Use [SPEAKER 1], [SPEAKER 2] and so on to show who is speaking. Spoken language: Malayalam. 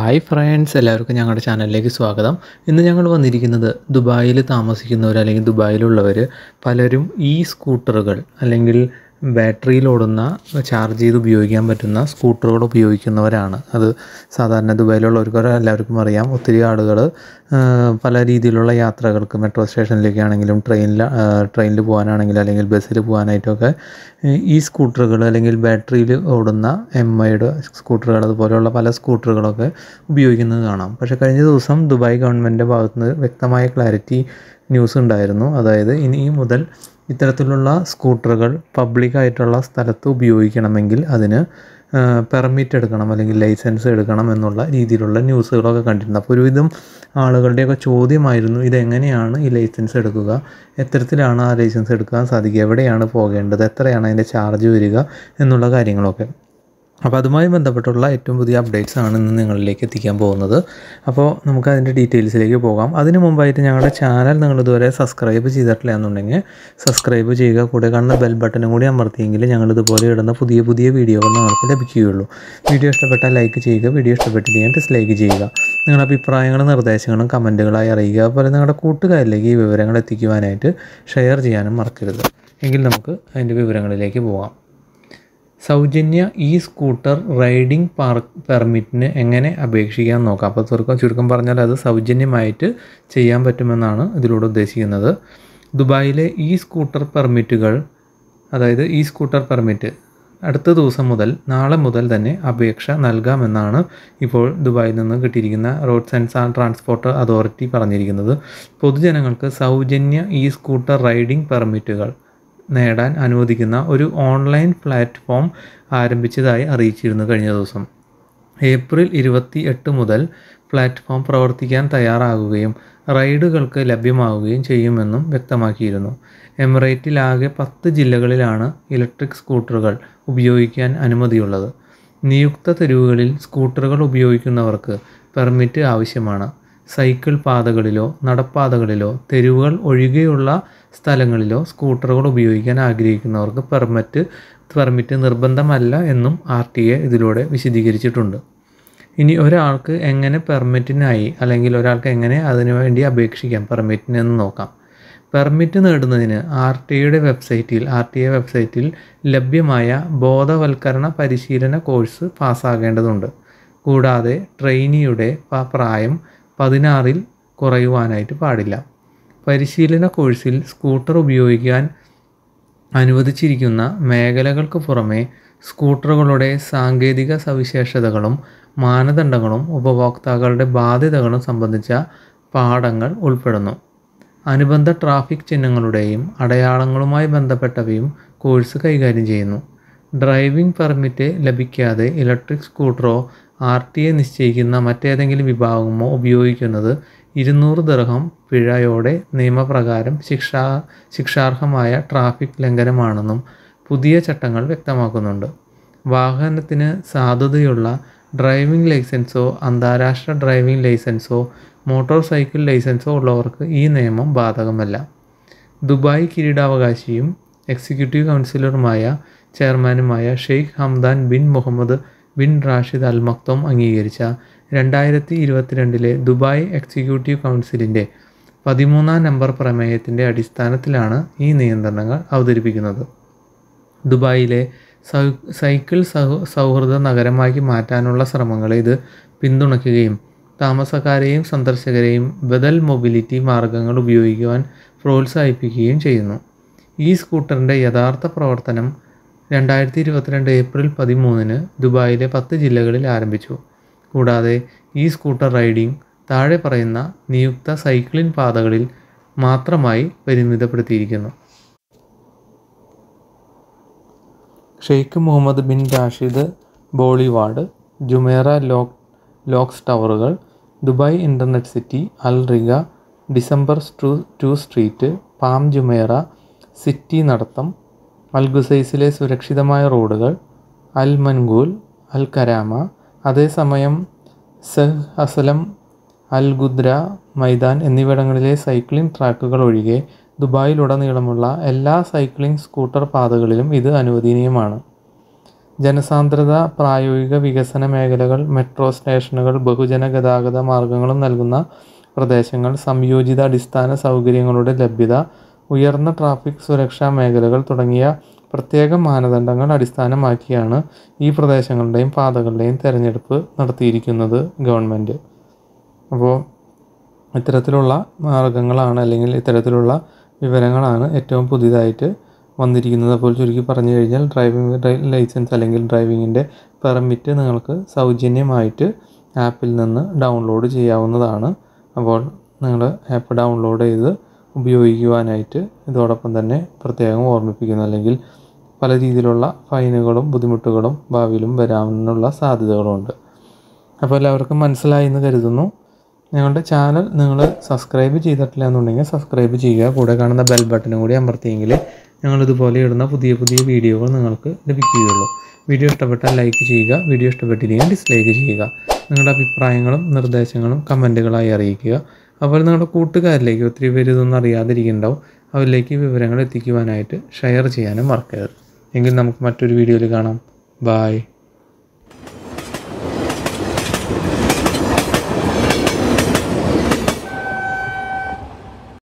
[SPEAKER 1] ഹായ് ഫ്രണ്ട്സ് എല്ലാവർക്കും ഞങ്ങളുടെ ചാനലിലേക്ക് സ്വാഗതം ഇന്ന് ഞങ്ങൾ വന്നിരിക്കുന്നത് ദുബായിൽ താമസിക്കുന്നവർ അല്ലെങ്കിൽ ദുബായിലുള്ളവർ പലരും ഈ സ്കൂട്ടറുകൾ അല്ലെങ്കിൽ ബാറ്ററിയിൽ ഓടുന്ന ചാർജ് ചെയ്ത് ഉപയോഗിക്കാൻ പറ്റുന്ന സ്കൂട്ടറുകൾ ഉപയോഗിക്കുന്നവരാണ് അത് സാധാരണ ദുബായിലുള്ളവർക്ക് എല്ലാവർക്കും അറിയാം ഒത്തിരി ആളുകൾ പല രീതിയിലുള്ള യാത്രകൾക്ക് മെട്രോ സ്റ്റേഷനിലേക്കാണെങ്കിലും ട്രെയിനിൽ ട്രെയിനിൽ പോകാനാണെങ്കിലും അല്ലെങ്കിൽ ബസ്സിൽ പോകാനായിട്ടൊക്കെ ഈ സ്കൂട്ടറുകൾ അല്ലെങ്കിൽ ബാറ്ററിയിൽ ഓടുന്ന എം ഐയുടെ സ്കൂട്ടറുകൾ അതുപോലെയുള്ള പല സ്കൂട്ടറുകളൊക്കെ ഉപയോഗിക്കുന്നത് കാണാം പക്ഷേ കഴിഞ്ഞ ദിവസം ദുബായ് ഗവൺമെൻറ്റിൻ്റെ ഭാഗത്തുനിന്ന് വ്യക്തമായ ക്ലാരിറ്റി ന്യൂസ് ഉണ്ടായിരുന്നു അതായത് ഇനി മുതൽ ഇത്തരത്തിലുള്ള സ്കൂട്ടറുകൾ പബ്ലിക്കായിട്ടുള്ള സ്ഥലത്ത് ഉപയോഗിക്കണമെങ്കിൽ അതിന് പെർമിറ്റ് എടുക്കണം അല്ലെങ്കിൽ ലൈസൻസ് എടുക്കണം എന്നുള്ള രീതിയിലുള്ള ന്യൂസുകളൊക്കെ കണ്ടിട്ടുണ്ട് അപ്പോൾ ഒരുവിധം ആളുകളുടെയൊക്കെ ചോദ്യമായിരുന്നു ഇതെങ്ങനെയാണ് ഈ ലൈസൻസ് എടുക്കുക എത്തരത്തിലാണ് ആ ലൈസൻസ് എടുക്കാൻ സാധിക്കുക എവിടെയാണ് പോകേണ്ടത് എത്രയാണ് അതിൻ്റെ ചാർജ് വരിക എന്നുള്ള കാര്യങ്ങളൊക്കെ അപ്പോൾ അതുമായി ബന്ധപ്പെട്ടുള്ള ഏറ്റവും പുതിയ അപ്ഡേറ്റ്സ് ആണ് ഇന്ന് നിങ്ങളിലേക്ക് എത്തിക്കാൻ പോകുന്നത് അപ്പോൾ നമുക്ക് അതിൻ്റെ ഡീറ്റെയിൽസിലേക്ക് പോകാം അതിന് മുമ്പായിട്ട് ഞങ്ങളുടെ ചാനൽ നിങ്ങൾ ഇതുവരെ സബ്സ്ക്രൈബ് ചെയ്തിട്ടില്ല എന്നുണ്ടെങ്കിൽ സബ്സ്ക്രൈബ് ചെയ്യുക കൂടെ കാണുന്ന ബെൽ ബട്ടണും കൂടി അമർത്തിയെങ്കിൽ ഞങ്ങൾ ഇതുപോലെ ഇടുന്ന പുതിയ പുതിയ വീഡിയോകൾ നിങ്ങൾക്ക് ലഭിക്കുകയുള്ളൂ വീഡിയോ ഇഷ്ടപ്പെട്ടാൽ ലൈക്ക് ചെയ്യുക വീഡിയോ ഇഷ്ടപ്പെട്ടില്ലെങ്കിൽ ഡിസ്ലൈക്ക് ചെയ്യുക നിങ്ങളുടെ അഭിപ്രായങ്ങളും നിർദ്ദേശങ്ങളും കമൻറ്റുകളായി അറിയിക്കുക അതുപോലെ നിങ്ങളുടെ കൂട്ടുകാരിലേക്ക് ഈ വിവരങ്ങൾ എത്തിക്കുവാനായിട്ട് ഷെയർ ചെയ്യാനും മറക്കരുത് എങ്കിൽ നമുക്ക് അതിൻ്റെ വിവരങ്ങളിലേക്ക് പോകാം സൗജന്യ ഇ സ്കൂട്ടർ റൈഡിംഗ് പാർക്ക് പെർമിറ്റിന് എങ്ങനെ അപേക്ഷിക്കാൻ നോക്കാം അപ്പോൾ ചുരുക്കം ചുരുക്കം പറഞ്ഞാൽ അത് സൗജന്യമായിട്ട് ചെയ്യാൻ പറ്റുമെന്നാണ് ഇതിലൂടെ ഉദ്ദേശിക്കുന്നത് ദുബായിലെ ഇ സ്കൂട്ടർ പെർമിറ്റുകൾ അതായത് ഇ സ്കൂട്ടർ പെർമിറ്റ് അടുത്ത ദിവസം മുതൽ നാളെ മുതൽ തന്നെ അപേക്ഷ നൽകാമെന്നാണ് ഇപ്പോൾ ദുബായിൽ നിന്ന് കിട്ടിയിരിക്കുന്ന റോഡ്സ് ആൻഡ് ട്രാൻസ്പോർട്ട് അതോറിറ്റി പറഞ്ഞിരിക്കുന്നത് പൊതുജനങ്ങൾക്ക് സൗജന്യ ഇ സ്കൂട്ടർ റൈഡിംഗ് പെർമിറ്റുകൾ നേടാൻ അനുവദിക്കുന്ന ഒരു ഓൺലൈൻ പ്ലാറ്റ്ഫോം ആരംഭിച്ചതായി അറിയിച്ചിരുന്നു കഴിഞ്ഞ ദിവസം ഏപ്രിൽ ഇരുപത്തി എട്ട് മുതൽ പ്ലാറ്റ്ഫോം പ്രവർത്തിക്കാൻ തയ്യാറാകുകയും റൈഡുകൾക്ക് ലഭ്യമാവുകയും ചെയ്യുമെന്നും വ്യക്തമാക്കിയിരുന്നു എമിറേറ്റിലാകെ പത്ത് ജില്ലകളിലാണ് ഇലക്ട്രിക് സ്കൂട്ടറുകൾ ഉപയോഗിക്കാൻ അനുമതിയുള്ളത് നിയുക്ത തെരുവുകളിൽ സ്കൂട്ടറുകൾ ഉപയോഗിക്കുന്നവർക്ക് പെർമിറ്റ് ആവശ്യമാണ് സൈക്കിൾ പാതകളിലോ നടപ്പാതകളിലോ തെരുവുകൾ ഒഴികെയുള്ള സ്ഥലങ്ങളിലോ സ്കൂട്ടറുകൾ ഉപയോഗിക്കാൻ ആഗ്രഹിക്കുന്നവർക്ക് പെർമിറ്റ് പെർമിറ്റ് നിർബന്ധമല്ല എന്നും ആർ ടി എ ഇതിലൂടെ വിശദീകരിച്ചിട്ടുണ്ട് ഇനി ഒരാൾക്ക് എങ്ങനെ പെർമിറ്റിനായി അല്ലെങ്കിൽ ഒരാൾക്ക് എങ്ങനെ അതിനു വേണ്ടി അപേക്ഷിക്കാം പെർമിറ്റിന് എന്ന് നോക്കാം പെർമിറ്റ് നേടുന്നതിന് ആർ ടി ഐയുടെ വെബ്സൈറ്റിൽ ആർ ടി എ വെബ്സൈറ്റിൽ ലഭ്യമായ ബോധവൽക്കരണ പരിശീലന കോഴ്സ് പാസ്സാകേണ്ടതുണ്ട് കൂടാതെ ട്രെയിനിയുടെ പ്രായം പതിനാറിൽ കുറയുവാനായിട്ട് പാടില്ല പരിശീലന കോഴ്സിൽ സ്കൂട്ടർ ഉപയോഗിക്കാൻ അനുവദിച്ചിരിക്കുന്ന മേഖലകൾക്ക് പുറമെ സ്കൂട്ടറുകളുടെ സാങ്കേതിക സവിശേഷതകളും മാനദണ്ഡങ്ങളും ഉപഭോക്താക്കളുടെ ബാധ്യതകളും സംബന്ധിച്ച പാഠങ്ങൾ ഉൾപ്പെടുന്നു അനുബന്ധ ട്രാഫിക് ചിഹ്നങ്ങളുടെയും അടയാളങ്ങളുമായി ബന്ധപ്പെട്ടവയും കോഴ്സ് കൈകാര്യം ചെയ്യുന്നു ഡ്രൈവിംഗ് പെർമിറ്റ് ലഭിക്കാതെ ഇലക്ട്രിക് സ്കൂട്ടറോ ആർ ടി എ നിശ്ചയിക്കുന്ന മറ്റേതെങ്കിലും വിഭാഗമോ ഉപയോഗിക്കുന്നത് ഇരുന്നൂറ് ദർഹം പിഴയോടെ നിയമപ്രകാരം ശിക്ഷാ ശിക്ഷാർഹമായ ട്രാഫിക് ലംഘനമാണെന്നും പുതിയ ചട്ടങ്ങൾ വ്യക്തമാക്കുന്നുണ്ട് വാഹനത്തിന് സാധുതയുള്ള ഡ്രൈവിംഗ് ലൈസൻസോ അന്താരാഷ്ട്ര ഡ്രൈവിംഗ് ലൈസൻസോ മോട്ടോർ സൈക്കിൾ ലൈസൻസോ ഉള്ളവർക്ക് ഈ നിയമം ബാധകമല്ല ദുബായ് കിരീടാവകാശിയും എക്സിക്യൂട്ടീവ് കൗൺസിലറുമായ ചെയർമാനുമായ Sheikh Hamdan bin Mohammed bin Rashid Al Maktoum അംഗീകരിച്ച രണ്ടായിരത്തി ഇരുപത്തിരണ്ടിലെ ദുബായ് എക്സിക്യൂട്ടീവ് കൗൺസിലിൻ്റെ പതിമൂന്നാം നമ്പർ പ്രമേയത്തിൻ്റെ അടിസ്ഥാനത്തിലാണ് ഈ നിയന്ത്രണങ്ങൾ അവതരിപ്പിക്കുന്നത് ദുബായിലെ സൗ സൈക്കിൾ സൗ സൗഹൃദ നഗരമാക്കി മാറ്റാനുള്ള ശ്രമങ്ങളെ ഇത് പിന്തുണയ്ക്കുകയും താമസക്കാരെയും സന്ദർശകരെയും ബദൽ മൊബിലിറ്റി മാർഗങ്ങൾ ഉപയോഗിക്കുവാൻ പ്രോത്സാഹിപ്പിക്കുകയും ചെയ്യുന്നു ഈ സ്കൂട്ടറിൻ്റെ യഥാർത്ഥ പ്രവർത്തനം രണ്ടായിരത്തി ഇരുപത്തിരണ്ട് ഏപ്രിൽ പതിമൂന്നിന് ദുബായിലെ പത്ത് ജില്ലകളിൽ ആരംഭിച്ചു കൂടാതെ ഈ സ്കൂട്ടർ റൈഡിംഗ് താഴെ പറയുന്ന നിയുക്ത സൈക്ലിംഗ് പാതകളിൽ മാത്രമായി പരിമിതപ്പെടുത്തിയിരിക്കുന്നു Sheikh Mohammed bin Rashid Boulevard Jumeirah lake lakes ടവറുകൾ Dubai Internet City Al Rigga December two two street Palm Jumeirah City നടത്തം അൽ ഗുസൈസിലെ സുരക്ഷിതമായ റോഡുകൾ അൽ മൻഗൂൽ അൽ കരാമ അതേസമയം സഹ് അസലം അൽ ഗുദ്ര മൈതാൻ എന്നിവിടങ്ങളിലെ സൈക്ലിംഗ് ട്രാക്കുകൾ ഒഴികെ ദുബായിലുടനീളമുള്ള എല്ലാ സൈക്ലിംഗ് സ്കൂട്ടർ പാതകളിലും ഇത് അനുവദനീയമാണ് ജനസാന്ദ്രത പ്രായോഗിക വികസന മേഖലകൾ മെട്രോ സ്റ്റേഷനുകൾ ബഹുജന ഗതാഗത മാർഗങ്ങളും നൽകുന്ന പ്രദേശങ്ങൾ സംയോജിത അടിസ്ഥാന സൗകര്യങ്ങളുടെ ലഭ്യത ഉയർന്ന ട്രാഫിക് സുരക്ഷാ മേഖലകൾ തുടങ്ങിയ പ്രത്യേക മാനദണ്ഡങ്ങൾ അടിസ്ഥാനമാക്കിയാണ് ഈ പ്രദേശങ്ങളുടെയും പാതകളുടെയും തിരഞ്ഞെടുപ്പ് നടത്തിയിരിക്കുന്നത് ഗവൺമെൻറ് അപ്പോൾ ഇത്തരത്തിലുള്ള മാർഗങ്ങളാണ് അല്ലെങ്കിൽ ഇത്തരത്തിലുള്ള വിവരങ്ങളാണ് ഏറ്റവും പുതിയതായിട്ട് വന്നിരിക്കുന്നത് അപ്പോൾ ചുരുക്കി പറഞ്ഞു കഴിഞ്ഞാൽ ഡ്രൈവിംഗ് ലൈസൻസ് അല്ലെങ്കിൽ ഡ്രൈവിങ്ങിൻ്റെ പെർമിറ്റ് നിങ്ങൾക്ക് സൗജന്യമായിട്ട് ആപ്പിൽ നിന്ന് ഡൗൺലോഡ് ചെയ്യാവുന്നതാണ് അപ്പോൾ നിങ്ങൾ ആപ്പ് ഡൗൺലോഡ് ചെയ്ത് ഉപയോഗിക്കുവാനായിട്ട് ഇതോടൊപ്പം തന്നെ പ്രത്യേകം ഓർമ്മിപ്പിക്കുന്നു അല്ലെങ്കിൽ പല രീതിയിലുള്ള ഫൈനുകളും ബുദ്ധിമുട്ടുകളും ഭാവിയിലും വരാനുള്ള സാധ്യതകളുണ്ട് അപ്പോൾ എല്ലാവർക്കും മനസ്സിലായി എന്ന് കരുതുന്നു ഞങ്ങളുടെ ചാനൽ നിങ്ങൾ സബ്സ്ക്രൈബ് ചെയ്തിട്ടില്ല എന്നുണ്ടെങ്കിൽ സബ്സ്ക്രൈബ് ചെയ്യുക കൂടെ കാണുന്ന ബെൽ ബട്ടനും കൂടി അമർത്തിയെങ്കിൽ ഞങ്ങൾ ഇതുപോലെ ഇടുന്ന പുതിയ പുതിയ വീഡിയോകൾ നിങ്ങൾക്ക് ലഭിക്കുകയുള്ളൂ വീഡിയോ ഇഷ്ടപ്പെട്ടാൽ ലൈക്ക് ചെയ്യുക വീഡിയോ ഇഷ്ടപ്പെട്ടില്ലെങ്കിൽ ഡിസ്ലൈക്ക് ചെയ്യുക നിങ്ങളുടെ അഭിപ്രായങ്ങളും നിർദ്ദേശങ്ങളും കമൻറ്റുകളായി അറിയിക്കുക അതുപോലെ നിങ്ങളുടെ കൂട്ടുകാരിലേക്ക് ഒത്തിരി പേര് ഇതൊന്നും അറിയാതിരിക്കുന്നുണ്ടാവും അവരിലേക്ക് വിവരങ്ങൾ എത്തിക്കുവാനായിട്ട് ഷെയർ ചെയ്യാനും മറക്കരുത് എങ്കിൽ നമുക്ക് മറ്റൊരു വീഡിയോയിൽ കാണാം ബായ്